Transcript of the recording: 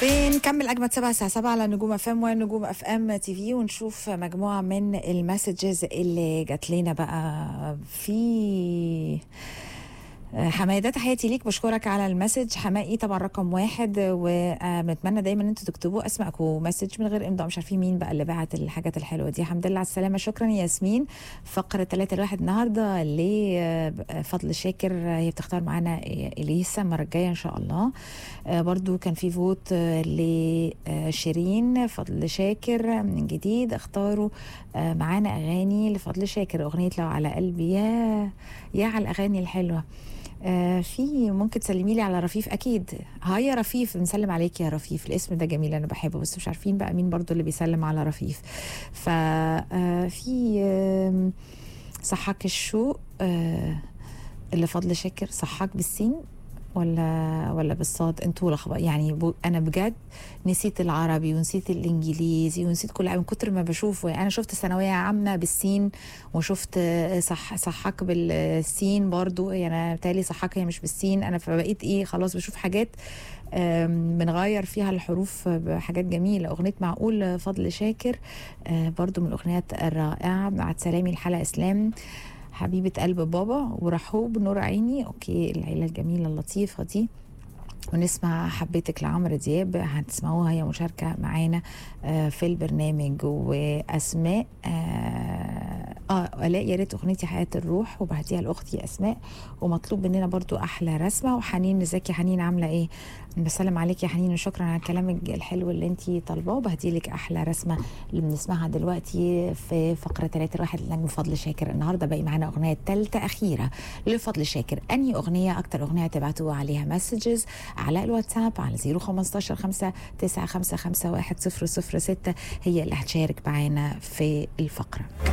بنكمل اجمد سبعة الساعه 7 على نجوم اف ام ونجوم اف ام تي في ونشوف مجموعه من المسجز اللي جات لنا بقى في حماده تحياتي ليك بشكرك على المسج حمائي طبعا رقم واحد وبنتمنى دايما ان انتوا تكتبوا اسمائكم مسج من غير امضاء مش عارفين مين بقى اللي بعت الحاجات الحلوه دي الحمد لله على السلامه شكرا ياسمين فقره 3 الواحد النهارده لفضل شاكر هي بتختار معانا اليسا المره الجايه ان شاء الله برضو كان في فوت لشيرين فضل شاكر من جديد اختاروا معانا اغاني لفضل شاكر اغنيه لو على قلبي يا يا على الاغاني الحلوه آه في ممكن تسلمي لي على رفيف اكيد هاي يا رفيف بنسلم عليك يا رفيف الاسم ده جميل انا بحبه بس مش عارفين بقى مين برضو اللي بيسلم على رفيف ف آه في آه صحاك الشوق آه اللي فضل شاكر صحاك بالسين ولا ولا بالصاد انتوا لخبط يعني بو انا بجد نسيت العربي ونسيت الانجليزي ونسيت كل حاجه من كتر ما بشوفه يعني انا شفت ثانويه عامه بالسين وشفت صح صحاك بالسين برضو يعني انا بتالي صحاك هي مش بالسين انا فبقيت ايه خلاص بشوف حاجات بنغير فيها الحروف بحاجات جميله اغنيه معقول فضل شاكر برضو من الاغنيات الرائعه مع سلامي الحلقه اسلام حبيبة قلب بابا ورحوب نور عيني اوكي العيلة الجميلة اللطيفة دي ونسمع حبيتك لعمرو دياب هتسمعوها هي مشاركة معانا في البرنامج وأسماء اه الاء يا ريت اغنيتي حياه الروح وبهديها لاختي اسماء ومطلوب مننا برضو احلى رسمه وحنين ازيك يا حنين عامله ايه بسلم عليك يا حنين وشكرا على كلامك الحلو اللي انت طالباه وبهدي لك احلى رسمه اللي بنسمعها دلوقتي في فقره 3 الواحد لنجم فضل شاكر النهارده باقي معانا اغنيه ثالثه اخيره لفضل شاكر انهي اغنيه اكتر اغنيه تبعتوا عليها مسجز على الواتساب على 015 5 9 5 5 1 0 0 6 هي اللي هتشارك معانا في الفقره